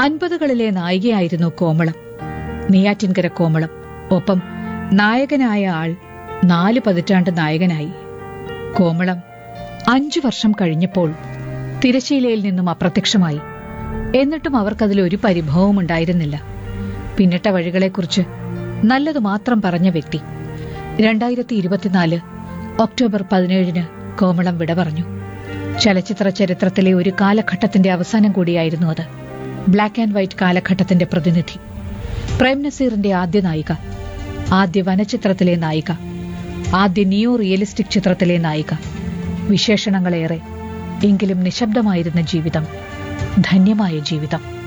അൻപതുകളിലെ നായികയായിരുന്നു കോമളം നെയ്യാറ്റിൻകര കോമളം ഒപ്പം നായകനായ ആൾ നാല് പതിറ്റാണ്ട് നായകനായി കോമളം അഞ്ചു വർഷം കഴിഞ്ഞപ്പോൾ തിരശീലയിൽ നിന്നും അപ്രത്യക്ഷമായി എന്നിട്ടും അവർക്കതിലൊരു പരിഭവവും ഉണ്ടായിരുന്നില്ല പിന്നിട്ട വഴികളെക്കുറിച്ച് നല്ലത് മാത്രം പറഞ്ഞ വ്യക്തി രണ്ടായിരത്തി ഇരുപത്തിനാല് ഒക്ടോബർ പതിനേഴിന് കോമളം വിട പറഞ്ഞു ചലച്ചിത്ര ചരിത്രത്തിലെ ഒരു കാലഘട്ടത്തിന്റെ അവസാനം കൂടിയായിരുന്നു അത് ബ്ലാക്ക് ആൻഡ് വൈറ്റ് കാലഘട്ടത്തിന്റെ പ്രതിനിധി പ്രേം നസീറിന്റെ ആദ്യ നായിക ആദ്യ വനചിത്രത്തിലെ നായിക ആദ്യ നിയോ റിയലിസ്റ്റിക് ചിത്രത്തിലെ നായിക വിശേഷണങ്ങളേറെ എങ്കിലും നിശബ്ദമായിരുന്ന ജീവിതം ധന്യമായ ജീവിതം